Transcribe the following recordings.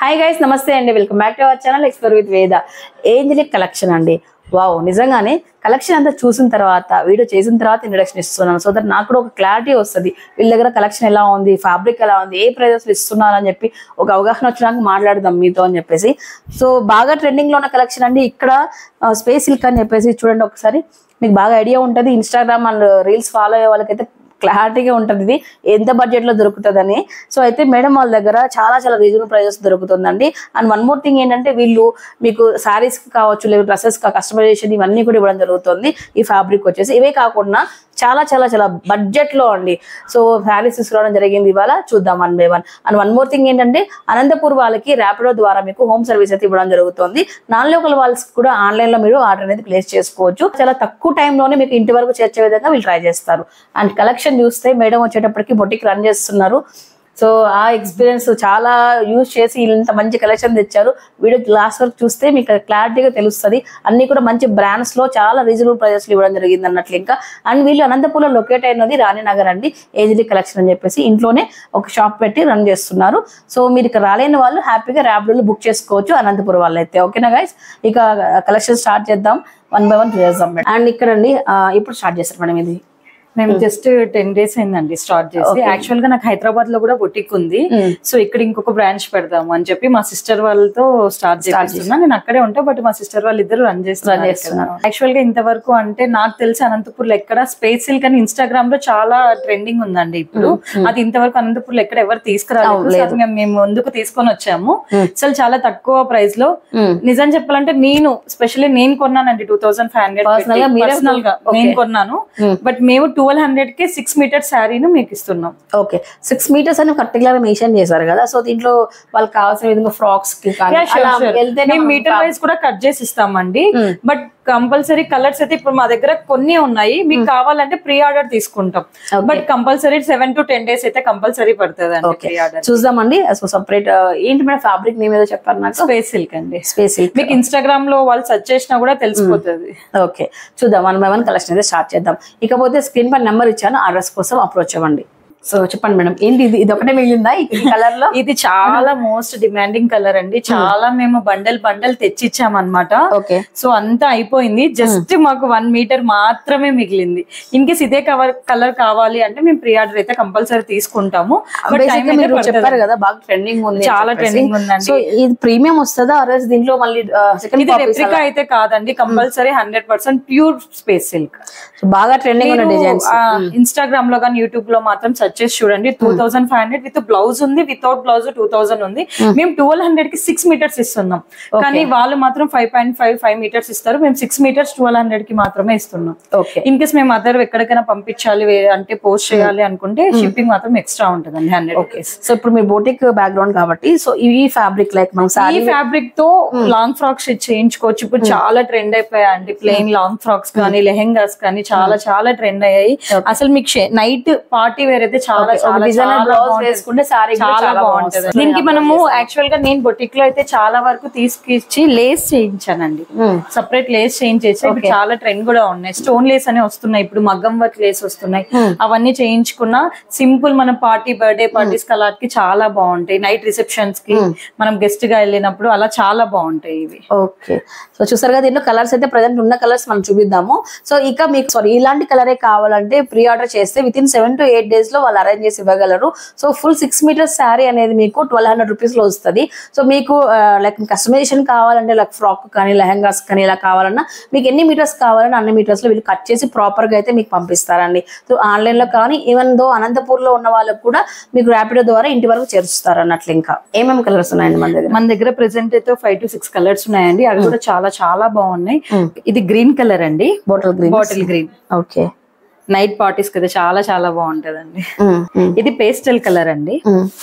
Hi guys నమస్తే అండి welcome back to our channel explore with Veda angelic collection అండి wow నిజంగానే కలెక్షన్ అంతా చూసిన తర్వాత వీడియో చేసిన తర్వాత ఇంట్రడక్షన్ ఇస్తున్నాను సో దట్ నాకు కూడా ఒక క్లారిటీ వస్తుంది వీళ్ళ దగ్గర కలెక్షన్ ఎలా ఉంది ఫ్యాబ్రిక్ ఎలా ఉంది ఏ ప్రైజెస్ ఇస్తున్నారు అని చెప్పి ఒక అవగాహన వచ్చినాక మాట్లాడదాం మీతో అని చెప్పేసి సో బాగా ట్రెండింగ్ లో ఉన్న కలెక్షన్ అండి ఇక్కడ స్పేస్ సిల్క్ అని చెప్పేసి చూడండి ఒకసారి మీకు బాగా ఐడియా ఉంటుంది ఇన్స్టాగ్రామ్ అండ్ రీల్స్ ఫాలో అయ్యే వాళ్ళకైతే క్లారిటీగా ఉంటుంది ఇది ఎంత బడ్జెట్ లో దొరుకుతుందని సో అయితే మేడం వాళ్ళ దగ్గర చాలా చాలా రీజనబుల్ ప్రైజెస్ దొరుకుతుందండి అండ్ వన్ మోర్ థింగ్ ఏంటంటే వీళ్ళు మీకు సారీస్ కావచ్చు లేదా డ్రెస్సెస్ కస్టమైజేషన్ ఇవన్నీ కూడా ఇవ్వడం జరుగుతుంది ఈ ఫ్యాబ్రిక్ వచ్చేసి ఇవే కాకుండా చాలా చాలా చాలా బడ్జెట్ లో అండి సో శారీస్ తీసుకురావడం జరిగింది ఇవాళ చూద్దాం one by one and one more thing ఏంటంటే అనంతపూర్ వాళ్ళకి ర్యాపిడో ద్వారా మీకు హోమ్ సర్వీస్ అయితే ఇవ్వడం జరుగుతుంది నాన్ లోకల్ వాళ్ళకి కూడా ఆన్లైన్ లో మీరు ఆర్డర్ అనేది ప్లేస్ చేసుకోవచ్చు చాలా తక్కువ టైంలోనే మీకు ఇంటి వరకు చేర్చే విధంగా వీళ్ళు ట్రై చేస్తారు అండ్ కలెక్షన్ చూస్తే మేడం వచ్చేటప్పటికి బొటిక్ రన్ చేస్తున్నారు సో ఆ ఎక్స్పీరియన్స్ చాలా యూజ్ చేసి ఇంత మంచి కలెక్షన్ తెచ్చారు వీడియో లాస్ట్ వరకు చూస్తే మీకు క్లారిటీగా తెలుస్తుంది అన్ని కూడా మంచి బ్రాండ్స్ లో చాలా రీజనబుల్ ప్రైజెస్ ఇవ్వడం జరిగింది అన్నట్లు ఇంకా అండ్ వీళ్ళు అనంతపురంలో లొకేట్ అయినది రాణినగర్ అండి ఏజ్లీ కలెక్షన్ అని చెప్పేసి ఇంట్లోనే ఒక షాప్ పెట్టి రన్ చేస్తున్నారు సో మీరు ఇక్కడ రాలేని వాళ్ళు హ్యాపీగా ర్యాపిడోలో బుక్ చేసుకోవచ్చు అనంతపురం వాళ్ళు అయితే ఓకేనా గైస్ ఇక కలెక్షన్ స్టార్ట్ చేద్దాం వన్ బై వన్ చేద్దాం అండ్ ఇక్కడ అండి ఆ, ఇప్పుడు స్టార్ట్ చేస్తారు మేడం ఇది మేము జస్ట్ టెన్ డేస్ అయిందండి స్టార్ట్ చేసి Okay. యాక్చువల్ గా నాకు హైదరాబాద్ లో కూడా బొటిక్ ఉంది Mm. సో ఇక్కడ ఇంకొక బ్రాంచ్ పెడదాము అని చెప్పి మా సిస్టర్ వాళ్ళతో స్టార్ట్ చేస్తున్నా నేను అక్కడే ఉంటా బట్ మా సిస్టర్ వాళ్ళు ఇద్దరు రన్ చేస్తున్నారు చేస్తున్నారు. యాక్చువల్ గా ఇంతవరకు అంటే నాకు తెలిసి అనంతపూర్ లో ఎక్కడ స్పేస్ సిల్క్ అని ఇన్స్టాగ్రామ్ లో చాలా ట్రెండింగ్ ఉందండి ఇప్పుడు అది ఇంతవరకు అనంతపూర్ లో ఎక్కడ ఎవరు తీసుకురాలేదు సో అది మేము మేము ముందుకు తీసుకొని వచ్చాము అసలు చాలా తక్కువ ప్రైస్ లో Mm. నిజం చెప్పాలంటే నేను స్పెషల్లీ నేను కొన్నానండి two thousand five hundred Personal గా మీరే పర్సనల్ గా Okay. నేను కొన్నాను Mm. బట్ మేము ట్వెల్వ్ హండ్రెడ్ కి సిక్స్ మీటర్ శారీను మీకు ఇస్తున్నాం ఓకే సిక్స్ మీటర్స్ అని పర్టికులర్ మెన్షన్ చేశారు కదా సో దీంట్లో వాళ్ళకి కావాల్సిన విధంగా ఫ్రాక్స్ కి కానీ Yeah, sure, అలా sure. వెళ్తేనే మేము మనం మీటర్ వైజ్ కూడా కట్ చేసి ఇస్తామండి Mm. బట్ కంపల్సరీ కలర్స్ అయితే ఇప్పుడు మా దగ్గర కొన్ని ఉన్నాయి మీకు కావాలంటే ప్రీ ఆర్డర్ తీసుకుంటాం Okay. But compulsory seven to ten days అయితే కంపల్సరీ పడుతుంది అండి ఓకే ప్రీ ఆర్డర్ చూద్దామండి సో సపరేట్ ఏంటి మేడం ఫ్యాబ్రిక్ నేమ్ ఏదో చెప్పారు నాకు స్పేస్ సిల్క్ అండి స్పేస్ మీకు ఇన్స్టాగ్రామ్ లో వాళ్ళు సెర్చ్ చేసినా కూడా తెలిసిపోతుంది ఓకే చూద్దాం వన్ బై వన్ కలెక్షన్ అయితే స్టార్ట్ చేద్దాం ఇకపోతే స్క్రీన్ పై నెంబర్ ఇచ్చాను ఆ డ్రెస్ కోసం అప్రోచ్ అవ్వండి సో చెప్పండి మేడం ఏంటి ఇది ఇది ఒకటే మిగిలిందా ఈ కలర్ లో ఇది చాలా మోస్ట్ డిమాండింగ్ కలర్ అండి చాలా మేము బండల్ బండల్ తెచ్చిచ్చాం అనమాట ఓకే సో అంతా అయిపోయింది జస్ట్ మాకు వన్ మీటర్ మాత్రమే మిగిలింది ఇన్ కేస్ ఇదే కవర్ కలర్ కావాలి అంటే మేము ప్రీ ఆర్డర్ అయితే కంపల్సరీ తీసుకుంటాము But time బేసిక్ అయితే మీరు పడుతుంది. చెప్పారు కదా బాగా ట్రెండింగ్ ఉంది చాలా trending ఉందండి. సో ఇది ప్రీమియం వస్తుందా అరేస్ దీంట్లో మళ్ళీ సెకండ్ ఇది రెప్లికా అయితే కాదండి compulsory hundred percent pure space silk బాగా ట్రెండింగ్ ఉన్న డిజైన్స్ ఇన్స్టాగ్రామ్ లో కానీ యూట్యూబ్ లో మాత్రం సెర్చ్ చేసి చూడండి two thousand five hundred with blouse ఉంది వితౌట్ బ్లౌజ్ టూ థౌసండ్ ఉంది మేము ట్వెల్వ్ హండ్రెడ్ కి సిక్స్ మీటర్స్ ఇస్తున్నాం కానీ వాళ్ళు మాత్రం five point five five meters ఇస్తారు మేము సిక్స్ మీటర్స్ ట్వెల్వ్ హండ్రెడ్ కి మాత్రమే ఇస్తున్నాం ఓకే ఇన్ కేస్ మేము అదర్ ఎక్కడికైనా పంపించాలి వేరే అంటే పోస్ట్ చేయాలి అనుకుంటే షిప్పింగ్ మాత్రం ఎక్స్ట్రా ఉంటుందండి హండ్రెడ్ ఓకే సో ఇప్పుడు మీరు బోటిక్ బ్యాక్గ్రౌండ్ కాబట్టి సో ఈ ఫ్యాబ్రిక్ లైక్ మనం ఈ సారీ ఫ్యాబ్రిక్ తో లాంగ్ ఫ్రాక్స్ స్టిచ్ చేయించుకోవచ్చు ఇప్పుడు చాలా ట్రెండ్ అయిపోయాయండి ప్లెయిన్ లాంగ్ ఫ్రాక్స్ కానీ లెహెంగాస్ కానీ చాలా చాలా ట్రెండ్ అయ్యాయి అసలు మీకు నైట్ పార్టీ వేర్ అయితే చాలా చాలా డిజైనర్ చాలా బ్లౌజ్ బాగుంటది. వేసుకుంటే సారీ చాలా బాగుంటది దీనికి మనము యాక్చువల్ గా నేను బొటిక్ లో అయితే చాలా వరకు తీసుకొచ్చి లేస్ చేయించానండి సపరేట్ లేస్ చేయించేసి ఇప్పుడు చాలా ట్రెండ్ కూడా ఉన్నాయి స్టోన్ లేస్ అనే వస్తున్నాయి ఇప్పుడు మగ్గం వర్క్ లేస్ వస్తున్నాయి అవన్నీ చేయించుకున్న సింపుల్ మన పార్టీ బర్త్డే పార్టీస్ కలర్ కి చాలా బాగుంటాయి నైట్ రిసెప్షన్స్ కి మనం గెస్ట్ గా వెళ్ళినప్పుడు అలా చాలా బాగుంటాయి ఇవి ఓకే సో చూసారు కదా దీంట్లో కలర్స్ అయితే ప్రజెంట్ ఉన్న కలర్స్ మనం చూపిద్దాము సో ఇక మీకు సారీ ఇలాంటి కలరే కావాలంటే ప్రీ ఆర్డర్ చేస్తే within seven to eight days లో వాళ్ళు అరేంజ్ చేసి ఇవ్వగలరు so full six metres sari అనేది మీకు ట్వెల్వ్ హండ్రెడ్ రూపీస్ లో వస్తుంది సో మీకు లైక్ కస్టమైజేషన్ కావాలంటే లైక్ ఫ్రాక్ కానీ లెహంగాస్ కానీ ఇలా కావాలన్నా మీకు ఎన్ని మీటర్స్ కావాలన్నా అన్ని మీటర్స్ లో వీళ్ళు కట్ చేసి ప్రాపర్ గా అయితే మీకు పంపిస్తారండి సో ఆన్లైన్ లో కానీ ఈవెన్ దో అనంతపూర్ లో ఉన్న వాళ్ళకు కూడా మీకు ర్యాపిడో ద్వారా ఇంటి వరకు చేరుస్తారు అన్నట్లు ఇంకా ఏమేమి కలర్స్ ఉన్నాయండి మన దగ్గర మన దగ్గర ప్రెసెంట్ అయితే ఫైవ్ టు సిక్స్ కలర్స్ ఉన్నాయండి అవి కూడా చాలా చాలా బాగున్నాయి ఇది గ్రీన్ కలర్ అండి bottle green bottle green okay night parties కదా చాలా చాలా బాగుంటదండి ఇది పేస్టల్ కలర్ అండి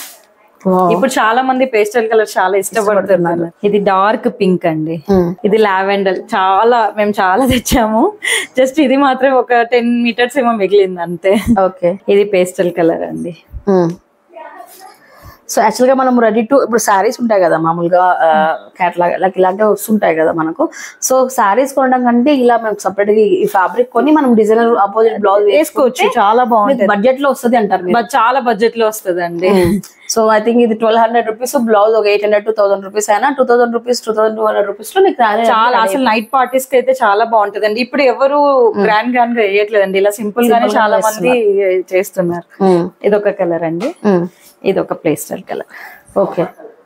ఇప్పుడు చాలా మంది పేస్టల్ కలర్ చాలా ఇష్టపడుతున్నారు ఇది డార్క్ పింక్ అండి ఇది లావెండర్ చాలా మేము చాలా తెచ్చాము జస్ట్ ఇది మాత్రం ఒక టెన్ మీటర్స్ ఏమో మిగిలింది అంతే ఓకే ఇది పేస్టల్ కలర్ అండి సో యాక్చువల్ గా మనం రెడీ టు ఇప్పుడు శారీస్ ఉంటాయి కదా మామూలుగా క్యాట్లాగ్ లైక్ ఇలాంటివి వస్తుంటాయి కదా మనకు సో శారీస్ కొనడం కంటే ఇలా మేము సపరేట్ గా ఈ ఫ్యాబ్రిక్ కొని మనం డిజైనర్ ఆపోజిట్ బ్లౌజ్ వేసుకోవచ్చు చాలా బాగుంటుంది బడ్జెట్ లో వస్తుంది అంటారు మీరు బట్ చాలా బడ్జెట్ లో వస్తుందండి సో ఐ థింక్ ఇది ట్వెల్వ్ హండ్రెడ్ రూపీస్ బ్లౌజ్ ఒక eight hundred two thousand rupees అయినా two thousand rupees two thousand two hundred rupees లో మీకు saree చాలా అసలు నైట్ పార్టీస్ కి అయితే చాలా బాగుంటదండి ఇప్పుడు ఎవరు గ్రాండ్ గ్రాండ్ గా వేయట్లేదండి ఇలా సింపుల్ గానే చాలా మంది చేస్తున్నారు Mm. ఇది ఒక కలర్ అండి Mm. ఇది ఒక ప్లేస్టర్ కలర్ ఓకే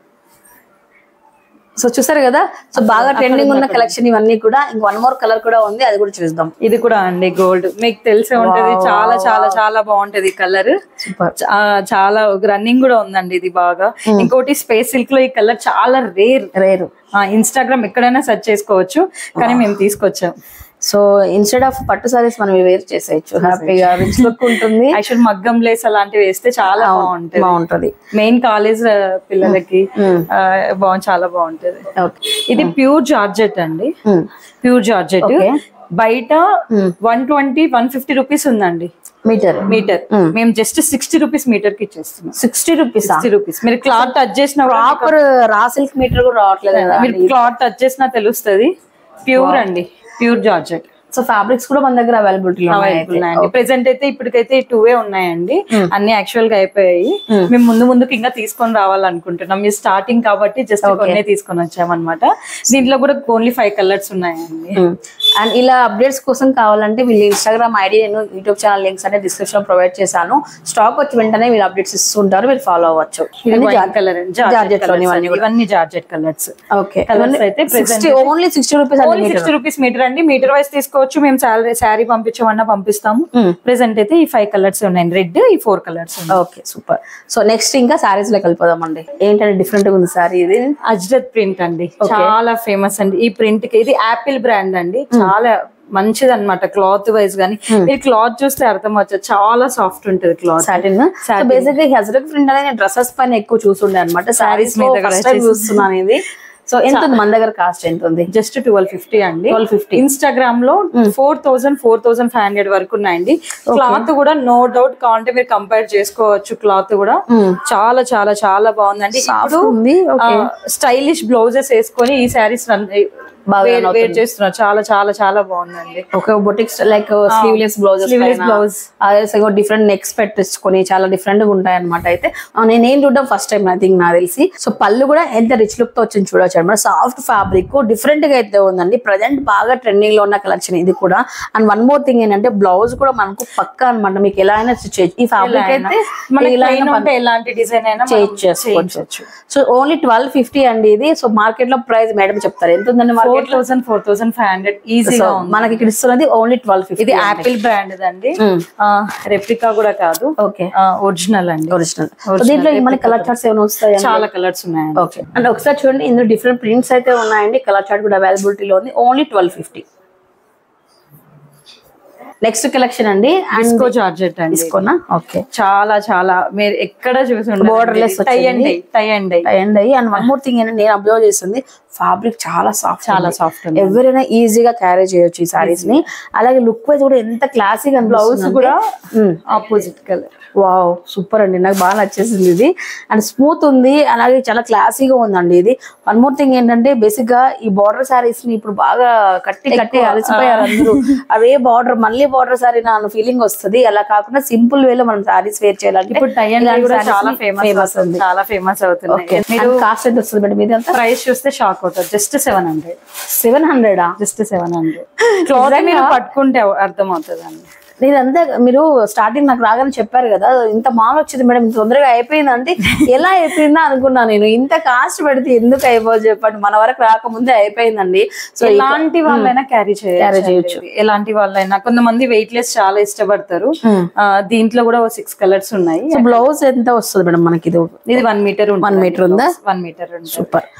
సో చూసారు కదా సో బాగా ట్రెండింగ్ ఉన్న కలెక్షన్ ఇవన్నీ కూడా ఇంక వన్ మోర్ కలర్ కూడా ఉంది అది కూడా చూద్దాం ఇది కూడా అండి గోల్డ్ మీకు తెలిసే ఉంటది చాలా చాలా చాలా బాగుంటది కలర్ సూపర్ చాలా రన్నింగ్ కూడా ఉందండి ఇది బాగా ఇంకోటి స్పేస్ సిల్క్ లో ఈ కలర్ చాలా రేర్ రేరు ఇన్స్టాగ్రామ్ ఎక్కడైనా సెర్చ్ చేసుకోవచ్చు కానీ మేము తీసుకొచ్చాం సో ఇన్స్టెడ్ ఆఫ్ పట్టు సారీస్ మనం వేర్ చేసేయచ్చు హ్యాపీగా రిచ్ లుక్ ఉంటుంది యాక్చువల్ మగ్గం లేస్ అలాంటివి వేస్తే చాలా బాగుంటది బాగుంటది మెయిన్ కాలేజ్ పిల్లలకి ఆ, బాగుంది చాలా బాగుంటది ఓకే ఇది ప్యూర్ జార్జెట్ అండి ప్యూర్ జార్జెట్ బయట one twenty one fifty rupees ఉందండి మీటర్ మీటర్ మేము జస్ట్ సిక్స్టీ రూపీస్ మీటర్ కి ఇచ్చేస్తున్నాం సిక్స్టీ రూపీస్ సిక్స్టీ రూపీస్ మీరు క్లాత్ టచ్ చేసిన ప్రాపర్ రా సిల్క్ మీటర్ కూడా రావట్లేదు కదా మీరు క్లాత్ టచ్ చేసినా తెలుస్తుంది ప్యూర్ అండి ప్యూర్ జార్జెట్ సో ఫ్యాబ్రిక్స్ కూడా మన దగ్గర అవైలబిలిటీ అవైలబుల్ ఉన్నాయండి ప్రెసెంట్ అయితే ఇప్పటికైతే టూ వే ఉన్నాయండి అన్ని యాక్చువల్ గా అయిపోయాయి మేము ముందు ముందుకు ఇంకా తీసుకొని రావాలనుకుంటున్నాం మీరు స్టార్టింగ్ కాబట్టి జస్ట్ కొన్నే తీసుకొని వచ్చామన్నమాట దీంట్లో కూడా ఓన్లీ ఫైవ్ కలర్స్ ఉన్నాయండి అండ్ ఇలా అప్డేట్స్ కోసం కావాలంటే వీళ్ళు ఇన్స్టాగ్రామ్ ఐడి నేను యూట్యూబ్ ఛానల్ లింక్స్ అనేది డిస్క్రిప్షన్ లో ప్రొవైడ్ చేశాను స్టాక్ వచ్చి వెంటనే వీళ్ళు అప్డేట్స్ ఇస్తుంటారు మీరు ఫాలో అవ్వచ్చు కలర్ జార్జెట్ లోని ఇవన్నీ ఇవన్నీ జార్జెట్ కలర్స్ ఓకే కలర్స్ అయితే sixty only sixty rupees only sixty rupees metre అండి మీటర్ వైస్ తీసుకోవచ్చు మేము శాలరీ శారీ పంపించమన్నా పంపిస్తాము ప్రెసెంట్ అయితే ఈ ఫైవ్ కలర్స్ ఉన్నాయండి రెడ్ ఈ ఫోర్ కలర్స్ ఉన్నాయి ఓకే సూపర్ సో నెక్స్ట్ ఇంకా సారీస్ లోకి వెళ్ళిపోదామండి ఏంటంటే డిఫరెంట్ గా ఉంది సారీ ఇది అజ్రత్ ప్రింట్ అండి చాలా ఫేమస్ అండి ఈ ప్రింట్ కి ఇది యాపిల్ బ్రాండ్ అండి చాలా మంచిది అనమాట క్లాత్ వైజ్ గానీ మీరు క్లాత్ చూస్తే అర్థం వచ్చా చాలా సాఫ్ట్ ఉంటది క్లాత్ సాటిన్ సో బేసిక్ గా హెజరక్ ప్రింట్ అనేది డ్రెస్సెస్ పైన ఎక్కువ చూసుండే అనమాట సారీస్ మీద చూస్తున్నాను ఇది సో ఎంత ఉంది మన దగ్గర కాస్ట్ ఎంత ఉంది జస్ట్ ట్వెల్వ్ ఫిఫ్టీ అండి ట్వెల్వ్ ఫిఫ్టీ ఇన్స్టాగ్రామ్ లో four thousand four thousand five hundred వరకు ఉన్నాయండి క్లాత్ కూడా నో డౌట్ కావాలంటే మీరు కంపేర్ చేసుకోవచ్చు క్లాత్ కూడా చాలా చాలా చాలా బాగుందండి ఇప్పుడు ఉంది స్టైలిష్ బ్లౌజెస్ వేసుకొని ఈ శారీస్ వేర్ చేస్తున్నారు చాలా చాలా చాలా బాగుందండి ఒక boutiques like sleeveless blouses Sleeveless blouse. అదే డిఫరెంట్ నెక్స్ పెట్టించుకొని చాలా డిఫరెంట్ గా ఉంటాయి అనమాట అయితే ఆ, నేను ఏం చూడడం ఫస్ట్ టైం ఐ థింక్ నాకు తెలిసి సో పళ్ళు కూడా ఎంత రిచ్ లుక్ తో వచ్చింది చూడొచ్చు అనమాట సాఫ్ట్ ఫ్యాబ్రిక్ డిఫరెంట్ గా అయితే ఉందండి ప్రజెంట్ బాగా ట్రెండింగ్ లో ఉన్న కలెక్షన్ ఇది కూడా అండ్ వన్ మోర్ థింగ్ ఏంటంటే బ్లౌజ్ కూడా మనకు పక్కా అనమాట మీకు ఎలా అయినా stitch చేయొచ్చు ఈ ఫ్యాబ్రిక్ అయితే మనకి ఇలా plain ఉంటే ఎలాంటి డిజైన్ అయినా మనం చేసుకోవచ్చు సో ఓన్లీ ట్వెల్వ్ ఫిఫ్టీ అండి ఇది సో మార్కెట్ లో ప్రైస్ మేడం చెప్తారు ఎంత ఉందండి four market thousand four thousand five hundred ఈజీగా ఉంది మనకి ఇక్కడ ఇస్తున్నది ఓన్లీ ట్వెల్వ్ ఫిఫ్టీ ఇది యాపిల్ బ్రాండ్ అండి రెప్లికా కూడా కాదు ఓకే ఒరిజినల్ అండి ఒరిజినల్ దీంట్లో మన కలర్ చార్ట్స్ ఏమైనా వస్తాయి చాలా కలర్స్ ఉన్నాయండి ఓకే అండ్ ఒకసారి చూడండి ఇందులో డిఫరెంట్ ప్రింట్స్ అయితే ఉన్నాయండి కలర్ చార్ట్ కూడా అవైలబిలిటీలో ఉంది only twelve fifty next collection అండి అండ్ డిస్కో జార్జెట్ అండి తీసుకోనా ఓకే చాలా చాలా మీరు ఎక్కడ చూసి Borderless tie and tie and and అయ్యి అండ్ వన్ మోర్ థింగ్ ఏంటంటే నేను అబ్జర్వ్ చేస్తుంది ఫ్యాబ్రిక్ చాలా సాఫ్ట్ చాలా సాఫ్ట్ ఉంది ఎవరైనా ఈజీగా క్యారీ చేయొచ్చు ఈ సారీస్ ని అలాగే లుక్ వైజ్ కూడా ఎంత క్లాసీగా బ్లౌజ్ కూడా ఆపోజిట్ కలర్ వావ్ సూపర్ అండి నాకు బాగా నచ్చేసింది ఇది అండ్ స్మూత్ ఉంది అలాగే చాలా క్లాసీగా ఉందండి ఇది వన్ మోర్ థింగ్ ఏంటంటే బేసిక్ గా ఈ బార్డర్ సారీస్ ని ఇప్పుడు బాగా కట్టి కట్టి అలసిపోయారు అందరూ అవే బార్డర్ మళ్ళీ బార్డర్ సారీ నా ఫీలింగ్ వస్తుంది అలా కాకుండా సింపుల్ వేలో మనం సారీస్ వేర్ చేయాలంటే ఇప్పుడు టై అండ్ కూడా చాలా ఫేమస్ ఫేమస్ ఉంది చాలా ఫేమస్ అవుతున్నాయి మీరు కాస్ట్ ఎంత వస్తుంది మేడం ఇది అంతా ప్రైస్ చూస్తే షాక్ అవుతారు జస్ట్ సెవెన్ హండ్రెడ్ సెవెన్ హండ్రెడా జస్ట్ సెవెన్ హండ్రెడ్ క్లాత్ మీరు పట్టుకుంటే అర్థం అవుతుంది అండి ఇదంతా మీరు స్టార్టింగ్ నాకు రాగానే చెప్పారు కదా ఇంత మాల్ వచ్చింది మేడం ఇంత తొందరగా అయిపోయింది అంటే ఎలా అయిపోయిందా అనుకున్నా నేను ఇంత కాస్ట్ పెడితే ఎందుకు అయిపోదు చెప్పండి మన వరకు రాకముందే అయిపోయిందండి సో ఎలాంటి వాళ్ళైనా క్యారీ చేయొచ్చు ఎలాంటి వాళ్ళైనా కొంతమంది వెయిట్ లెస్ చాలా ఇష్టపడతారు ఆ, దీంట్లో కూడా సిక్స్ కలర్స్ ఉన్నాయి బ్లౌజ్ ఎంత వస్తుంది మేడం మనకి ఇది ఇది వన్ మీటర్ వన్ మీటర్ ఉందా వన్ మీటర్ సూపర్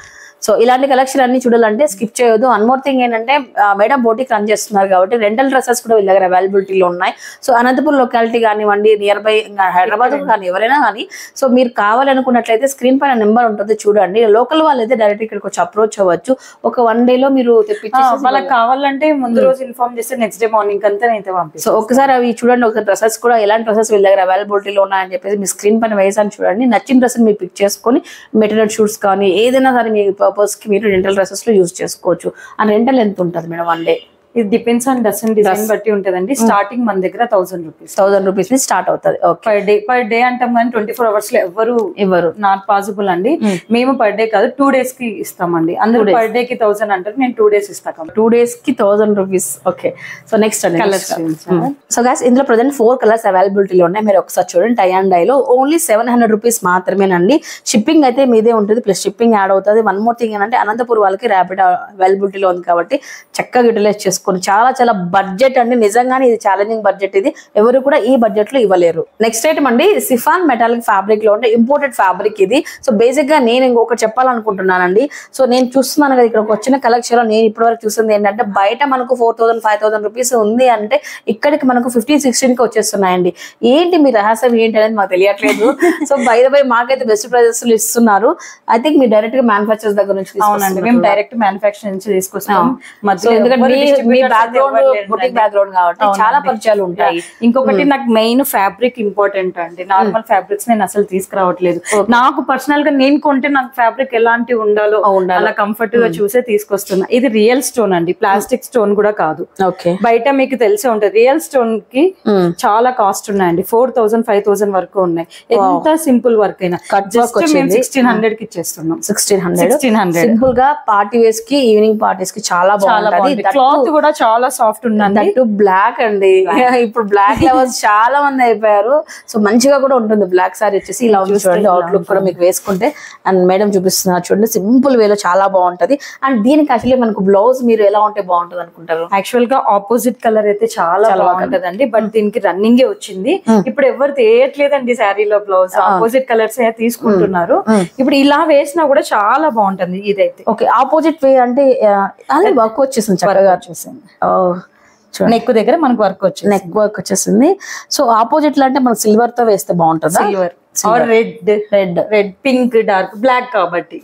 సో ఇలాంటి కలెక్షన్ అన్ని చూడాలంటే స్కిప్ చేయొద్దు వన్ మోర్ థింగ్ ఏంటంటే మేడం బోటిక్ రన్ చేస్తున్నారు కాబట్టి రెంటల్ డ్రెస్సెస్ కూడా వీళ్ళ దగ్గర అవైలబిలిటీలో ఉన్నాయి సో అనంతపురం లొకాలిటీ కానివ్వండి నియర్ బై హైదరాబాద్ కానీ ఎవరైనా కానీ సో మీరు కావాలనుకున్నట్లయితే స్క్రీన్ పైన నెంబర్ ఉంటుంది చూడండి లోకల్ వాళ్ళు అయితే డైరెక్ట్ ఇక్కడికి వచ్చి అప్రోచ్ అవ్వచ్చు ఒక వన్ డే లో మీరు ఆ, తెప్పించేసి వాళ్ళకి కావాలంటే ముందు రోజు ఇన్ఫార్మ్ చేస్తే నెక్స్ట్ డే మార్నింగ్ అంతా అయితే సో పంపిస్తాం ఒకసారి అవి చూడండి ఒక డ్రెస్సెస్ కూడా ఎలాంటి డ్రెస్సెస్ వీళ్ళ దగ్గర అవైలబిలిటీలో ఉన్నాయని చెప్పేసి మీ స్క్రీన్ పైన వేసాను చూడండి నచ్చిన డ్రెస్ మీరు పిక్ చేసుకొని మెటీరియల్ షూట్స్ కానీ ఏదైనా సరే మీ పర్పస్ కి మీరు రెంటల్ డ్రెస్సెస్ లో యూజ్ చేసుకోవచ్చు ఆ రెంటల్ ఎంత ఉంటుంది మేడం వన్ డే ఇది డిపెండ్స్ ఆన్ డజన్ డిజైన్ బట్టి ఉంటదండి స్టార్టింగ్ మన దగ్గర థౌసండ్ రూపీస్ థౌసండ్ రూపీస్ నుంచి స్టార్ట్ అవుతుంది okay per day per day అంటాం కానీ ట్వంటీ ఫోర్ అవర్స్ లో ఎవరు ఇవ్వరు నాట్ పాసిబుల్ అండి మేము పర్ డే కాదు టూ డేస్ కి ఇస్తామండి అందరూ పర్ డే కి థౌసండ్ అంటారు నేను టూ డేస్ ఇస్తాను టూ డేస్ కి thousand rupees okay so next అండి కలర్స్ సో గాస్ ఇందులో ప్రజెంట్ ఫోర్ కలర్స్ అవైలబిలిటీలో ఉన్నాయి మీరు ఒకసారి చూడండి టై అండ్ డైలో ఓన్లీ సెవెన్ హండ్రెడ్ రూపీస్ మాత్రమేనండి షిప్పింగ్ అయితే మీదే ఉంటుంది ప్లస్ షిప్పింగ్ యాడ్ అవుతుంది వన్ మోర్ థింగ్ ఏంటంటే అనంతపూర్ వాళ్ళకి ర్యాపిడ్ అవైలబిలిటీలో ఉంది కాబట్టి చక్కగా యూటిలైజ్ చేసుకోండి చాలా చాలా బడ్జెట్ అండి నిజంగానే ఇది ఛాలెంజింగ్ బడ్జెట్ ఇది ఎవరు కూడా ఈ బడ్జెట్ లో ఇవ్వలేరు నెక్స్ట్ ఐటమ్ అండి సిఫాన్ మెటాలిక్ ఫ్యాబ్రిక్ లో ఉండే ఇంపోర్టెడ్ ఫ్యాబ్రిక్ ఇది సో బేసిక్ గా నేను ఇంకొకటి చెప్పాలనుకుంటున్నానండి సో నేను చూస్తున్నాను కదా ఇక్కడ వచ్చిన కలెక్షన్ లో నేను ఇప్పటివరకు చూసింది ఏంటంటే బయట మనకు four thousand five thousand rupees ఉంది అంటే ఇక్కడికి మనకు ఫిఫ్టీన్ సిక్స్టీన్ కి వచ్చేస్తున్నాయండి ఏంటి మీ రహస్యం ఏంటి అనేది మాకు తెలియట్లేదు సో బై బై మాకైతే బెస్ట్ ప్రైజెస్ ఇస్తున్నారు ఐ థింక్ మీరు డైరెక్ట్ గా మ్యానుఫాక్చర్స్ దగ్గర నుంచి అవునండి మేము డైరెక్ట్ మ్యానుఫాక్చర్ నుంచి తీసుకొస్తాం సో మధ్యలో ఎందుకంటే ఎవ్వరు మీ- మీ distributors అయితే బ్యాక్గ్రౌండ్ ఎవ్వరు లేరు బుటిక్ అండి. బ్యాక్గ్రౌండ్ కాబట్టి చాలా పరిచయాలు ఉంటాయి ఇంకొకటి నాకు మెయిన్ ఫ్యాబ్రిక్ ఇంపార్టెంట్ అండి నార్మల్ ఫ్యాబ్రిక్స్ నేను అసలు తీసుకురావట్లేదు నాకు పర్సనల్ గా నేను కొంటే నాకు ఫ్యాబ్రిక్ ఎలాంటి ఉండాలో ఆ, ఉండాలో. అలా కంఫర్ట్ గా చూసే తీసుకొస్తున్నా ఇది రియల్ స్టోన్ అండి ప్లాస్టిక్ స్టోన్ కూడా కాదు ఓకే బయట మీకు తెలిసే ఉంటుంది రియల్ స్టోన్ కి చాలా కాస్ట్ ఉన్నాయండి ఫోర్ థౌసండ్ ఫైవ్ థౌసండ్ వరకు ఉన్నాయి ఎంత సింపుల్ వర్క్ అయినా Cut work జస్ట్ మేము వచ్చింది. సిక్స్టీన్ హండ్రెడ్ కి ఇచ్చేస్తున్నాం సిక్స్టీన్ హండ్రెడ్ 1600. సింపుల్ గా పార్టీ వేస్ కి ఈవినింగ్ పార్టీస్ కి చాలా చాలా బాగుంటది బాగుంది క్లాత్ కూడా చాలా సాఫ్ట్ ఉందండి దట్టు బ్లాక్ అండి ఇప్పుడు బ్లాక్ లెవెల్స్ చాలా మంది అయిపోయారు సో మంచిగా కూడా ఉంటుంది బ్లాక్ సారీ వచ్చేసి ఇలా ఉంది చూడండి అవుట్లుక్ కూడా మీకు వేసుకుంటే అండ్ మేడం చూపిస్తున్నారు చూడండి సింపుల్ వేలో చాలా బాగుంటది అండ్ దీనికి యాక్చువల్లీ మనకు బ్లౌజ్ మీరు ఎలా ఉంటే బాగుంటది అనుకుంటారు యాక్చువల్ గా ఆపోజిట్ కలర్ అయితే చాలా బాగుంటదండి బట్ దీనికి రన్నింగ్ వచ్చి ఇప్పుడు ఎవరు తేయట్లేదండి శారీలో బ్లౌజ్ ఆపోజిట్ కలర్స్ తీసుకుంటున్నారు ఇప్పుడు ఇలా వేసినా కూడా చాలా బాగుంటుంది ఇదైతే ఓకే ఆపోజిట్ వే అంటే అది వర్క్ వచ్చేసింది చక్కగా వచ్చేసింది ఓ, చూడండి నెక్ దగ్గర మనకు వర్క్ వచ్చింది నెక్ వర్క్ వచ్చేసింది సో ఆపోజిట్ లో అంటే మనకు సిల్వర్ తో వేస్తే బాగుంటుందా silver or red red red pink dark black కాబట్టి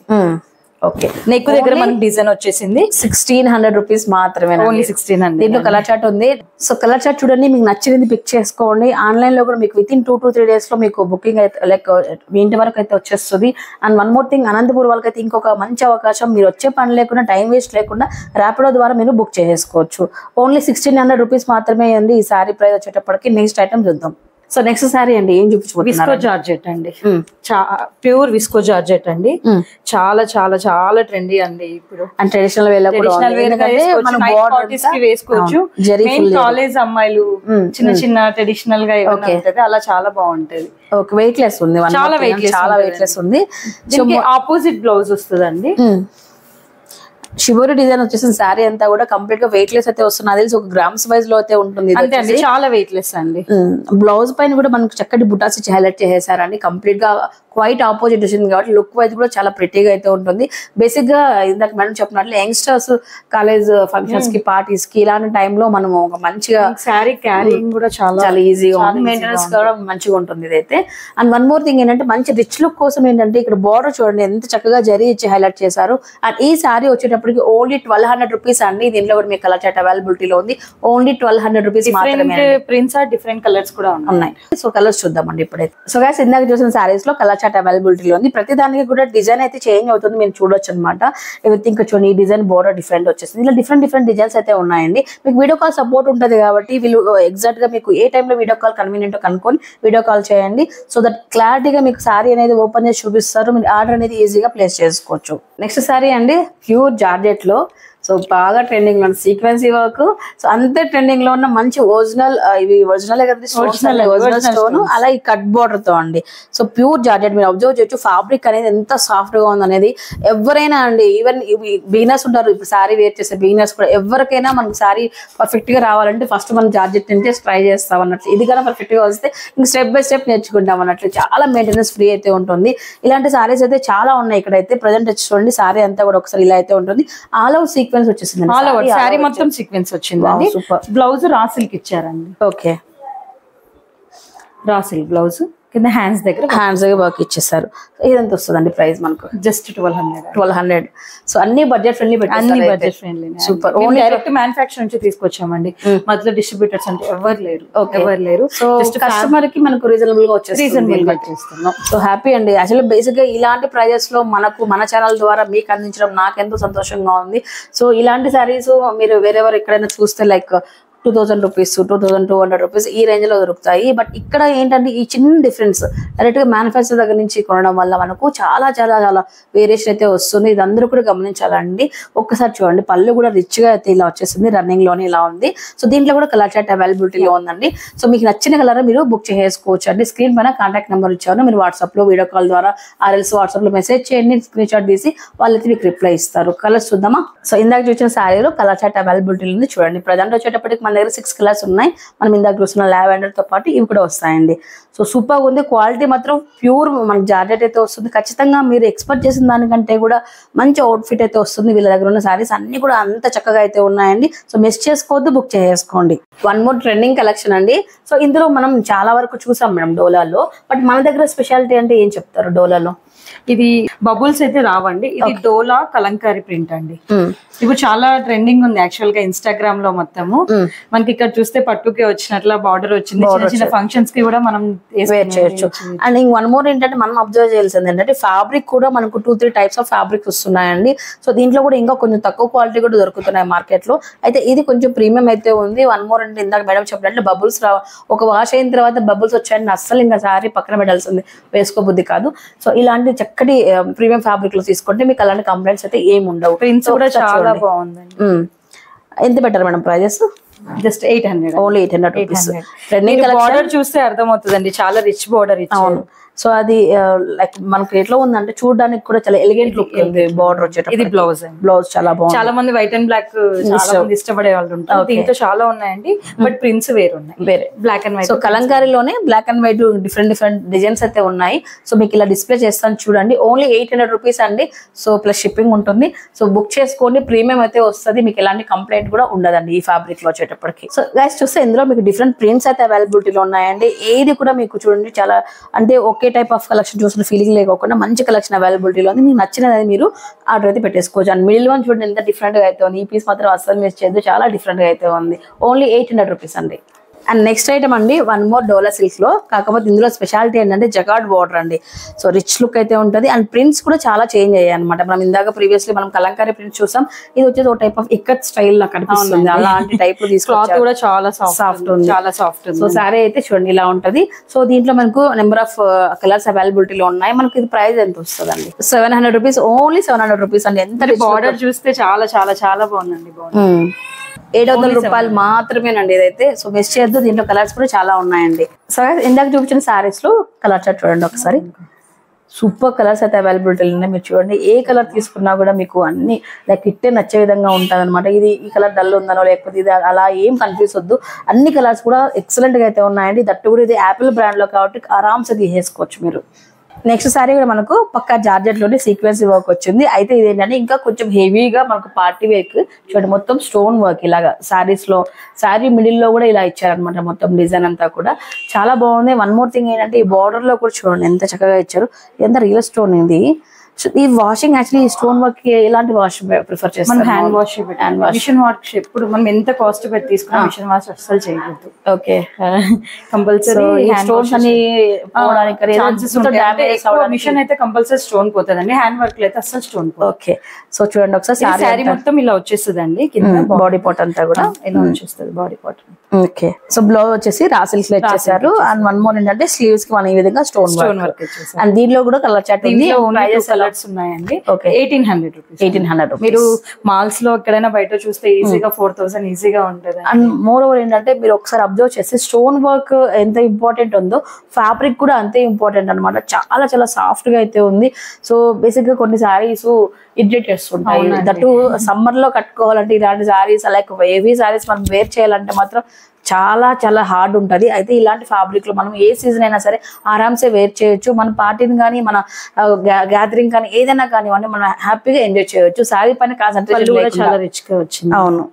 ఓకే నెక్ దగ్గర మనకి డిజైన్ వచ్చేసింది సిక్స్టీన్ హండ్రెడ్ రూపీస్ మాత్రమే ఓన్లీ సిక్స్టీన్ హండ్రెడ్ దీంట్లో కలర్ చార్ట్ ఉంది సో కలర్ చార్ట్ చూడండి మీకు నచ్చింది పిక్ చేసుకోండి ఆన్లైన్ లో కూడా మీకు within two to three days లో మీకు బుకింగ్ అయితే లైక్ మీ ఇంటి వరకు అయితే వచ్చేస్తుంది and one more thing Anantapur వాళ్ళకైతే ఇంకొక మంచి అవకాశం మీరు వచ్చే పని లేకుండా టైం వేస్ట్ లేకుండా ర్యాపిడో ద్వారా మీరు బుక్ చేసుకోవచ్చు ఓన్లీ సిక్స్టీన్ హండ్రెడ్ రూపీస్ మాత్రమే అండి ఈ సారీ ప్రైస్ వచ్చేటప్పటికి నెక్స్ట్ ఐటమ్ చూద్దాం సో నెక్స్ట్ సారీ అండి ఏం విస్కో చూపించుకుంటున్నారు జార్జెట్ అండి ప్యూర్ విస్కో జార్జెట్ అండి చాలా చాలా చాలా ట్రెండీ అండి ఇప్పుడు అండ్ ట్రెడిషనల్ వేలో కూడా ట్రెడిషనల్ ఉంది. వేర్ గా ఎందుకంటే వేసుకోవచ్చు మన నైట్ border పార్టీస్ కి అంతా- వేసుకోవచ్చు అవును, జరీ మెయిన్ full కాలేజ్ అమ్మాయిలు చిన్న చిన్న ట్రెడిషనల్ గా ఏమైనా Okay. ఉంటది అలా చాలా బాగుంటది ఓకే వెయిట్ లెస్ ఉంది one చాలా more thing. weightless చాలా ఉంటదండి. వెయిట్ లెస్ ఉంది దీనికి ఆపోజిట్ బ్లౌజ్ వస్తుందండి షిబోరి డిజైన్ వచ్చేసిన శారీ అంతా కూడా కంప్లీట్ గా వెయిట్ లెస్ అయితే వస్తుంది అది తెలిసి ఒక గ్రామ్స్ వైజ్ లో అయితే ఉంటుంది ఇది అంతే అండి చాలా వెయిట్ లెస్ అండి బ్లౌజ్ పైన కూడా మనకు చక్కటి బుటాస్ ఇచ్చి హైలైట్ చేసేసారండి కంప్లీట్ గా క్వైట్ ఆపోజిట్ వచ్చింది కాబట్టి లుక్ వైజ్ కూడా చాలా ప్రిటీగా అయితే ఉంటుంది బేసిక్ గా ఇందాక మేడం చెప్పినట్లు యంగ్స్టర్స్ కాలేజ్ ఫంక్షన్స్ కి పార్టీస్ కి ఇలాంటి టైంలో మనము ఒక మంచిగా శారీ క్యారింగ్ కూడా చాలా చాలా ఈజీగా ఉంది మెయింటెనెన్స్ కూడా మంచిగా ఉంటుంది ఇదైతే అండ్ వన్ మోర్ థింగ్ ఏంటంటే మంచి రిచ్ లుక్ కోసం ఏంటంటే ఇక్కడ బార్డర్ చూడండి ఎంత చక్కగా జరీ ఇచ్చి హైలైట్ చేశారు అండ్ ఈ సారీ వచ్చేటప్పటికి ఓన్లీ ట్వెల్వ్ హండ్రెడ్ రూపీస్ అండి దీంట్లో కూడా మీకు కలర్ చాట్ అవైలబిలిటీలో ఉంది ఓన్లీ ట్వెల్వ్ హండ్రెడ్ రూపీస్ మాత్రమే different prints or different colours కూడా ఉన్నాయి ఉన్నాయి సో కలర్స్ చూద్దామండి ఇప్పుడైతే సో గాస్ ఇందాక చూసిన సారీస్ లో కలర్ చాట్ అవైలబిలిటీలో ఉంది ప్రతి దానికి కూడా డిజైన్ అయితే చేంజ్ అవుతుంది మీరు చూడొచ్చు అనమాట ఎవ్రీథింగ్ చూడండి ఈ డిజైన్ బోర్డర్ డిఫరెంట్ వచ్చేసింది ఇలా డిఫరెంట్ డిఫరెంట్ డిజైన్స్ అయితే ఉన్నాయండి మీకు వీడియో కాల్ సపోర్ట్ ఉంటుంది కాబట్టి వీళ్ళు ఎగ్జాక్ట్ గా మీకు ఏ టైంలో వీడియో కాల్ కన్వీనియంట్ కనుక్కొని వీడియో కాల్ చేయండి సో దట్ క్లారిటీగా మీకు సారీ అనేది ఓపెన్ చేసి చూపిస్తారు మీరు ఆర్డర్ అనేది ఈజీగా ప్లేస్ చేసుకోవచ్చు నెక్స్ట్ సారీ అండి ప్యూర్ జార్జెట్ లో సో బాగా ట్రెండింగ్ లో సీక్వెన్సీ వర్క్ సో అంతే ట్రెండింగ్ లో ఉన్న మంచి ఒరిజినల్ ఇవి ఒరిజినల్ ఒరిజినల్ ఒరిజినల్ స్టోన్ అలా ఈ కట్ బోర్డర్ తో అండి సో ప్యూర్ జార్జెట్ మీరు అబ్జర్వ్ చేయొచ్చు ఫ్యాబ్రిక్ అనేది ఎంత సాఫ్ట్ గా ఉంది అనేది ఎవరైనా అండి ఈవెన్ బిగినర్స్ ఉంటారు ఇప్పుడు శారీ వేర్ చేసే బిగినర్స్ కూడా ఎవరికైనా మనకు శారీ పర్ఫెక్ట్ గా రావాలంటే ఫస్ట్ మనం జార్జెట్ తింటే ట్రై చేస్తాం అన్నట్లు ఇది కన్నా పర్ఫెక్ట్ గా వస్తే ఇంక స్టెప్ బై స్టెప్ నేర్చుకుంటాం అన్నట్లు చాలా మెయింటెనెన్స్ ఫ్రీ అయితే ఉంటుంది ఇలాంటి సారీస్ అయితే చాలా ఉన్నాయి ఇక్కడైతే ప్రజెంట్ వచ్చి చూడండి సారీ అంతా కూడా ఒకసారి ఇలా అయితే ఉంటుంది ఆల్ అవుట్ సీక్వెన్స్ వచ్చేసింది ఆల్ ఓవర్ శారీ మొత్తం సీక్వెన్స్ వచ్చిందండి Wow, super. బ్లౌజ్ రాసిల్కి ఇచ్చారండి ఓకే రాసిల్ బ్లౌజ్ కింద హ్యాండ్స్ దగ్గర హ్యాండ్స్ వర్క్ ఇచ్చేసారు ఇదంతా వస్తుందండి ప్రైస్ మనకు just twelve hundred twelve hundred so అన్ని బడ్జెట్ ఫ్రెండ్లీ అన్ని budget friendly super only direct manufacture నుంచి తీసుకొచ్చామండి మధ్యలో డిస్ట్రిబ్యూటర్స్ అంటే ఎవరు లేరు ఎవరు లేరు సో కస్టమర్ కి మనకు రీజనబుల్ గా వచ్చేస్తుంది రీజనబుల్ గా చేస్తున్నాం సో హ్యాపీ అండి అసలు బేసిక్ గా ఇలాంటి ప్రైజెస్ లో మనకు మన ఛానల్ ద్వారా మీకు అందించడం నాకెంతో సంతోషంగా ఉంది సో ఇలాంటి సారీస్ మీరు వేరెవరు ఎక్కడైనా చూస్తే like two thousand rupees two thousand two hundred rupees ఈ రేంజ్ లో దొరుకుతాయి బట్ ఇక్కడ ఏంటంటే ఈ చిన్న డిఫరెన్స్ డైరెక్ట్ గా మ్యానుఫ్యాక్చర్ దగ్గర నుంచి కొనడం వల్ల మనకు చాలా చాలా చాలా వేరియేషన్ అయితే వస్తుంది ఇది అందరూ కూడా గమనించాలండి ఒక్కసారి చూడండి పళ్ళు కూడా రిచ్ గా అయితే ఇలా వచ్చేసింది రన్నింగ్ లోనే ఇలా ఉంది సో దీంట్లో కూడా కలర్ చాట్ అవైలబిలిటీలో ఉందండి సో మీకు నచ్చిన కలర్ మీరు బుక్ చేసుకోవచ్చు అండి స్క్రీన్ పైన కాంటాక్ట్ నెంబర్ ఇచ్చాను మీరు వాట్సాప్ లో వీడియో కాల్ ద్వారా ఆర్ఎల్స్ వాట్సాప్ లో మెసేజ్ చేయండి స్క్రీన్ షాట్ తీసి వాళ్ళైతే మీకు రిప్లై ఇస్తారు కలర్స్ చూద్దామా సో ఇందాక చూసిన శారీలో కలర్ చాట్ అవైలబిలిటీ ఉంది చూడండి ప్రజెంట్ వచ్చేటప్పటికి మన దగ్గర సిక్స్ కలర్స్ ఉన్నాయి మనం ఇందాక చూసిన లావెండర్ తో పాటు ఇవి కూడా వస్తాయండి సో సూపర్ ఉంది క్వాలిటీ మాత్రం ప్యూర్ మనకి జార్జెట్ అయితే వస్తుంది ఖచ్చితంగా మీరు ఎక్స్పెక్ట్ చేసిన దానికంటే కూడా మంచి అవుట్ఫిట్ అయితే వస్తుంది వీళ్ళ దగ్గర ఉన్న సారీస్ అన్ని కూడా అంత చక్కగా అయితే ఉన్నాయండి సో మిస్ చేసుకోవద్దు బుక్ చేసుకోండి వన్ మోర్ ట్రెండింగ్ కలెక్షన్ అండి సో ఇందులో మనం చాలా వరకు చూసాం మేడం డోలాలో బట్ మన దగ్గర స్పెషాలిటీ అంటే ఏం చెప్తారు డోలాలో ఇది బబుల్స్ అయితే రావండి ఇది డోలా కలంకారీ ప్రింట్ అండి ఇప్పుడు చాలా ట్రెండింగ్ ఉంది యాక్చువల్ గా ఇన్స్టాగ్రామ్ లో మొత్తము మనకి ఇక్కడ చూస్తే పట్టుకే వచ్చినట్ల బార్డర్ వచ్చింది చిన్న చిన్న ఫంక్షన్స్ కి కూడా మనం వేర్ చేయొచ్చు అండ్ ఇంక వన్ మోర్ ఏంటంటే మనం అబ్జర్వ్ చేయాల్సింది ఏంటంటే ఫ్యాబ్రిక్ కూడా మనకు two three types of fabric వస్తున్నాయండి సో దీంట్లో కూడా ఇంకా కొంచెం తక్కువ క్వాలిటీ కూడా దొరుకుతున్నాయి మార్కెట్ లో అయితే ఇది కొంచెం ప్రీమియం అయితే ఉంది వన్ మోర్ అంటే ఇందాక మేడం చెప్పినట్లు బబుల్స్ రా ఒక వాష్ అయిన తర్వాత బబుల్స్ వచ్చాయని అస్సలు ఇంకా సారీ పక్కన పెట్టాల్సింది వేసుకోబుద్ధి కాదు సో ఇలాంటి చక్కటి ప్రీమియం ఫ్యాబ్రిక్ లో తీసుకుంటే మీకు అలాంటి కంప్లైంట్స్ అయితే ఏమి ఉండవు ప్రింట్స్ కూడా చాలా బాగుందండి మ్మ్. ఎంత better madam prices just eight hundred only eight hundred rupees trending border చూస్తే అర్థమవుతుందండి చాలా రిచ్ బార్డర్ ఇచ్చారు సో అది లైక్ మనకి ఎట్లా ఉందంటే చూడడానికి కూడా చాలా ఎలిగెంట్ లుక్ ఉంది బార్డర్ వచ్చేటప్పుడు ఇది బ్లౌజ్ అండి బ్లౌజ్ చాలా బాగుంది చాలా మంది వైట్ అండ్ బ్లాక్ చాలా మంది ఇష్టపడే వాళ్ళు ఉంటారు దీంట్లో చాలా ఉన్నాయండి బట్ ప్రింట్స్ వేరు ఉన్నాయి వేరే బ్లాక్ అండ్ వైట్ సో కలంకారీలోనే black and white different different designs అయితే ఉన్నాయి సో మీకు ఇలా డిస్ప్లే చేస్తాను చూడండి ఓన్లీ ఎయిట్ హండ్రెడ్ రూపీస్ అండి సో ప్లస్ షిప్పింగ్ ఉంటుంది సో బుక్ చేసుకోండి ప్రీమియం అయితే వస్తుంది మీకు ఎలాంటి కంప్లైంట్ కూడా ఉండదండి ఈ ఫ్యాబ్రిక్ లో వచ్చేటప్పటికి సో గైస్ చూస్తే ఇందులో మీకు డిఫరెంట్ ప్రింట్స్ అయితే అవైలబిలిటీలో ఉన్నాయండి ఏది కూడా మీకు చూడండి చాలా అంటే ఒకే టైప్ ఆఫ్ కలెక్షన్ చూసిన ఫీలింగ్ లేకోకుండా మంచి కలెక్షన్ అవైలబిలిటీలో ఉంది మీకు నచ్చినది మీరు ఆర్డర్ అయితే పెట్టేసుకోవచ్చు అండ్ మిడిల్ వన్ చూడండి ఎంత డిఫరెంట్ గా అయితే ఉంది ఈ పీస్ మాత్రం అస్సలు మిస్ చేయదు చాలా డిఫరెంట్ గా అయితే ఉంది ఓన్లీ ఎయిట్ హండ్రెడ్ రూపీస్ అండి అండ్ నెక్స్ట్ ఐటమ్ అండి వన్ మోర్ డోలా సిల్క్ లో కాకపోతే ఇందులో స్పెషాలిటీ ఏంటంటే జగాడ్ బార్డర్ అండి సో రిచ్ లుక్ అయితే ఉంటుంది అండ్ ప్రింట్స్ కూడా చాలా చేంజ్ అయ్యాయి అనమాట మనం ఇందాక ప్రీవియస్లీ మనం కలంకారీ ప్రింట్స్ చూసాం ఇది వచ్చేసి ఒక టైప్ ఆఫ్ ఇక్కత్ స్టైల్ లా కనిపిస్తుంది అలాంటి టైప్ లో క్లాత్ తీసుకొచ్చారు కూడా చాలా సాఫ్ట్ సాఫ్ట్ ఉంది చాలా సాఫ్ట్ ఉంది సో సారీ అయితే చూడండి ఇలా ఉంటది సో దీంట్లో మనకు నెంబర్ ఆఫ్ కలర్స్ అవైలబిలిటీలో ఉన్నాయి మనకి ఇది ప్రైస్ ఎంత వస్తుందండి seven hundred rupees only seven hundred rupees అండి ఎంత rich look. బార్డర్ చూస్తే చాలా చాలా చాలా బాగుందండి బార్డర్ మ్మ్. ఏడు వందల రూపాయలు మాత్రమేనండి ఇదైతే సో మిస్ చేయొద్దు దీంట్లో కలర్స్ కూడా చాలా ఉన్నాయండి సో ఇందాక చూపించిన సారీస్ లో కలర్ చార్ట్ చూడండి ఒకసారి సూపర్ కలర్స్ అయితే అవైలబిలిటీ ఉన్నాయి మీరు చూడండి ఏ కలర్ తీసుకున్నా కూడా మీకు అన్ని లైక్ ఇట్టే నచ్చే విధంగా ఉంటుంది అనమాట ఇది ఈ కలర్ డల్ ఉందనో లేకపోతే ఇది అలా ఏం కన్ఫ్యూజ్ వద్దు అన్ని కలర్స్ కూడా ఎక్సలెంట్ గా అయితే ఉన్నాయండి దట్టు కూడా ఇది యాపిల్ బ్రాండ్ లో కాబట్టి ఆరామ్సే తీసేసుకోవచ్చు మీరు నెక్స్ట్ సారీ కూడా మనకు పక్కా జార్జెట్ లోనే సీక్వెన్స్ వర్క్ వచ్చింది అయితే ఇది ఏంటంటే ఇంకా కొంచెం హెవీగా మనకు పార్టీ వేక్ చూడండి మొత్తం స్టోన్ వర్క్ ఇలాగా సారీస్ లో సారీ మిడిల్ లో కూడా ఇలా ఇచ్చారనమాట మొత్తం డిజైన్ అంతా కూడా చాలా బాగుంది వన్ మోర్ థింగ్ ఏంటంటే ఈ బార్డర్ లో కూడా చూడండి ఎంత చక్కగా ఇచ్చారు ఎంత రియల్ స్టోన్ ఇది సో ఈ వాషింగ్ యాక్చువల్లీ స్టోన్ వర్క్ కి ఎలాంటి వాష్ ప్రిఫర్ మనం చేస్తారు hand wash hand wash machine wash ఎప్పుడు మనం ఎంత కాస్ట్ పెట్టి తీసుకున్నా మిషన్ వాష్ అస్సలు చేయకూడదు ఓకే కంపల్సరీ స్టోన్స్ అని పోవడానికి ఛాన్సెస్ ఉంటాయి మిషన్ అయితే కంపల్సరీ స్టోన్ పోతుందండి హ్యాండ్ వర్క్ లో అయితే అస్సలు స్టోన్ పోతుంది ఓకే సో చూడండి ఒకసారి సారీ శారీ మొత్తం ఇలా వచ్చేస్తుందండి కింద బాడీ పార్ట్ అంతా కూడా ఇలా వచ్చేస్తుంది body part okay so blouse వచ్చేసి రాసిల్స్ లో ఇచ్చేసారు అండ్ వన్ మోర్ ఏంటంటే స్లీవ్స్ కి మనం ఈ విధంగా స్టోన్ స్టోన్ వర్క్ వర్క్ వచ్చేసి అండ్ దీనిలో కూడా కలర్ చాట్ ఉంది దీంట్లో ఓన్లీ ప్రైజెస్ ఎలా కలర్స్ ఉన్నాయండి Okay. Eighteen hundred rupees eighteen hundred మీరు మాల్స్ లో ఎక్కడైనా బయట చూస్తే ఈజీగా ఫోర్ థౌసండ్ ఈజీగా ఉంటుంది అండ్ మోర్ ఓవర్ ఏంటంటే మీరు ఒకసారి అబ్జర్వ్ చేస్తే స్టోన్ వర్క్ ఎంత ఇంపార్టెంట్ ఉందో ఫ్యాబ్రిక్ కూడా అంతే ఇంపార్టెంట్ అన్నమాట చాలా చాలా సాఫ్ట్ గా అయితే ఉంది సో బేసిక్ గా కొన్ని శారీస్ ఇరిటేట్ చేస్తుంటాయి దట్టు సమ్మర్ లో కట్టుకోవాలంటే ఇలాంటి శారీస్ లైక్ హెవీ శారీస్ మనం వేర్ చేయాలంటే మాత్రం చాలా చాలా హార్డ్ ఉంటది అయితే ఇలాంటి ఫ్యాబ్రిక్ లో మనం ఏ సీజన్ అయినా సరే ఆరామ్సే వేర్ చేయొచ్చు మన పార్టీని కానీ మన గ్యాదరింగ్ కానీ ఏదైనా కానివ్వండి మనం హ్యాపీగా ఎంజాయ్ చేయొచ్చు శారీ పైన పళ్ళు కూడా కాన్సన్ట్రేషన్ చాలా రిచ్ గా వచ్చింది అవును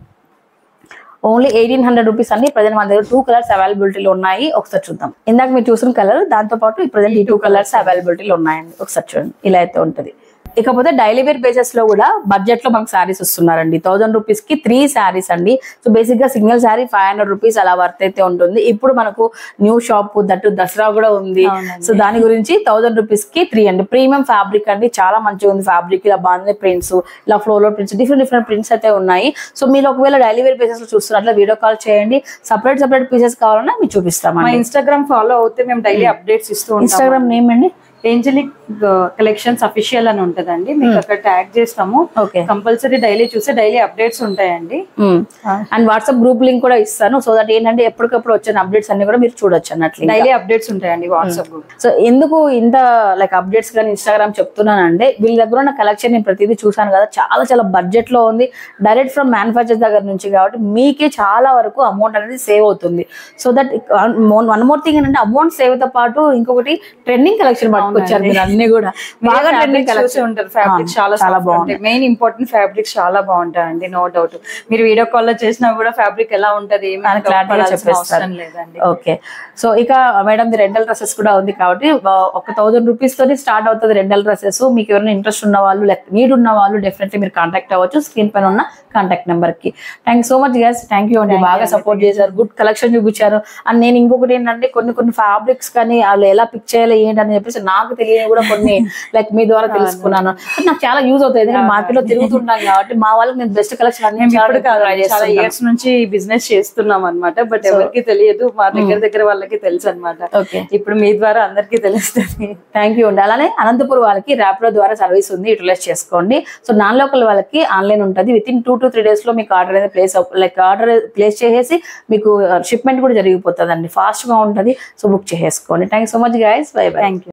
ఓన్లీ ఎయిటీన్ హండ్రెడ్ రూపీస్ అన్ని ప్రజెంట్ మన దగ్గర టూ కలర్స్ అవైలబిలిటీలో ఉన్నాయి ఒకసారి చూద్దాం ఇందాక మీరు చూసిన కలర్ దాంతో పాటు ఈ ప్రజెంట్ ఈ టూ కలర్స్ అవైలబిలిటీలో ఉన్నాయండి ఒకసారి చూడండి ఇలా అయితే ఉంటది ఇకపోతే డైలీ వేర్ బేసెస్ లో కూడా బడ్జెట్ లో మనకు శారీస్ వస్తున్నారండి థౌసండ్ రూపీస్ కి త్రీ శారీస్ అండి సో బేసిక్ గా single sari five hundred rupees అలా వర్త్ అయితే ఉంటుంది ఇప్పుడు మనకు న్యూ షాప్ దట్టు దసరా కూడా ఉంది అవునండి. సో దాని గురించి థౌసండ్ రూపీస్ కి త్రీ అండి ప్రీమియం ఫ్యాబ్రిక్ అండి చాలా మంచిగా ఉంది ఫ్యాబ్రిక్ ఇలా బాగుంది ప్రింట్స్ ఇలా ఫ్లోలో ప్రింట్స్ డిఫరెంట్ డిఫరెంట్ ప్రింట్స్ అయితే ఉన్నాయి సో మీరు ఒకవేళ డైలీ వేర్ బేసెస్ లో చూస్తున్నట్లు వీడియో కాల్ చేయండి సపరేట్ సపరేట్ పీసెస్ కావాలన్నా మీరు మా చూపిస్తామండి ఇన్స్టాగ్రామ్ ఫాలో అవుతే మేము డైలీ అప్డేట్స్ ఇస్తూ ఉంటాం ఇన్స్టాగ్రామ్ నేమ్ అండి ఏంజలిక్ కలెక్షన్స్ అఫీషియల్ అని ఉంటదండి మీకు అక్కడ ట్యాగ్ చేస్తాము ఓకే కంపల్సరీ డైలీ చూస్తే డైలీ అప్డేట్స్ ఉంటాయండి అండ్ వాట్సాప్ గ్రూప్ లింక్ కూడా ఇస్తాను సో దట్ ఏంటంటే ఎప్పటికప్పుడు వచ్చిన అప్డేట్స్ అన్ని కూడా మీరు చూడొచ్చు అన్నట్లు ఇంకా. డైలీ అప్డేట్స్ ఉంటాయండి వాట్సాప్ గ్రూప్ సో ఎందుకు ఇంత లైక్ అప్డేట్స్ కానీ ఇన్స్టాగ్రామ్ చెప్తున్నానంటే వీళ్ళ దగ్గర ఉన్న కలెక్షన్ నేను ప్రతిదీ చూసాను కదా చాలా చాలా బడ్జెట్ లో ఉంది డైరెక్ట్ ఫ్రమ్ మ్యానుఫ్యాక్చర్ దగ్గర నుంచి కాబట్టి మీకే చాలా వరకు అమౌంట్ అనేది సేవ్ అవుతుంది so that one more thing ఏంటంటే అమౌంట్ సేవ్ తో పాటు ఇంకొకటి ట్రెండింగ్ కలెక్షన్ పట్టుకొచ్చారు మీరు అన్ని కూడా బాగా ట్రెండింగ్ చూసి కలెక్షన్ ఉంటారు ఫ్యాబ్రిక్ చాలా చాలా బాగుంటాయి మెయిన్ ఇంపార్టెంట్ ఫ్యాబ్రిక్స్ చాలా బాగుంటాయండి నో డౌట్ మీరు వీడియో కాల్ లో చేసినా కూడా ఫ్యాబ్రిక్ ఎలా ఉంటది ఏమి అని doubt clarity గా పడాల్సిన చెప్పేస్తారు. అవసరం లేదండి ఓకే సో ఇక మేడం రెంటల్ డ్రెస్సెస్ కూడా ఉంది కాబట్టి ఆ, ఒక థౌసండ్ రూపీస్ తోని స్టార్ట్ అవుతుంది రెంటల్ డ్రెస్సెస్ మీకు ఎవరైనా ఇంట్రెస్ట్ ఉన్న వాళ్ళు లైక్ నీడ్ ఉన్న వాళ్ళు డెఫినెట్లీ మీరు కాంటాక్ట్ అవ్వచ్చు స్క్రీన్ పైన ఉన్న కాంటాక్ట్ నెంబర్ కి thank so much guys thank you అండి బాగా సపోర్ట్ చేశారు గుడ్ కలెక్షన్ చూపించారు అండ్ నేను ఇంకొకటి ఏంటంటే కొన్ని కొన్ని ఫ్యాబ్రిక్స్ కానీ వాళ్ళు ఎలా పిక్ చేయాలి ఏంటి అని చెప్పేసి నాకు తెలియని కూడా కొన్ని లైక్ మీ ద్వారా తెలుసుకున్నాను But నాకు చాలా యూజ్ అవుతాయి ఎందుకంటే మార్కెట్ లో తిరుగుతుంటాం కాబట్టి మా వాళ్ళకి నేను బెస్ట్ కలెక్షన్ అన్ని ఇప్పుడు కాదు try చాలా చేస్తున్నాను. ఇయర్స్ నుంచి బిజినెస్ చేస్తున్నాం అన్నమాట బట్ ఎవరికి తెలియదు మా దగ్గర దగ్గర వాళ్ళకి తెలుసు అన్నమాట ఓకే ఇప్పుడు మీ ద్వారా అందరికీ తెలుస్తుంది థ్యాంక్ యూ అండి అలానే అనంతపురం వాళ్ళకి ర్యాపిడో ద్వారా సర్వీస్ ఉంది యూటిలైజ్ చేసుకోండి సో నాన్ లోకల్ వాళ్ళకి ఆన్లైన్ ఉంటుంది within two to three days లో మీకు ఆర్డర్ అనేది ప్లేస్ లైక్ ఆర్డర్ ప్లేస్ చేసేసి మీకు షిప్మెంట్ కూడా జరిగిపోతుంది అండి ఫాస్ట్ గా ఉంటుంది సో బుక్ చేసేసుకోండి thank so much guys bye bye thank you